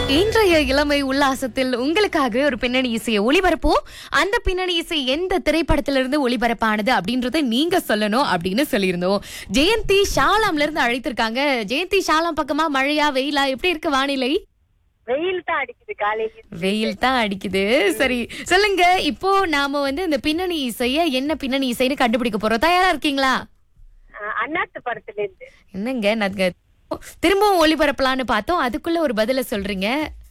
இன்றைய இளமை உல்லாசத்தில் உங்களுக்காக ஒரு பின்னணி இசையை ஒளிபரப்போம் அந்த பின்னணி இசை எந்த திரைப்படத்திலிருந்து ஒளிபரப்பானது அப்படின்றத நீங்க சொல்லணும் அப்படின்னு சொல்லியிருந்தோம் ஜெயந்தி ஷாலாம்ல இருந்து அழைத்திருக்காங்க ஜெயந்தி ஷாலாம் பக்கமா மழையா வெயிலா எப்படி இருக்கு வானிலை வெயில் தான் அடிக்குது காலையில வெயில் தான் அடிக்குது சரி சொல்லுங்க இப்போ நாம வந்து இந்த பின்னணி இசைய என்ன பின்னணி இசைன்னு கண்டுபிடிக்க போறோம் தயாரா இருக்கீங்களா அஹ் அண்ணாத்து படத்துல இருந்து என்னங்க நாங்க திரும்பவும் ஒளிபரப்பலான்னு பார்த்தோம் அதுக்குள்ள ஒரு பதில சொல்றீங்க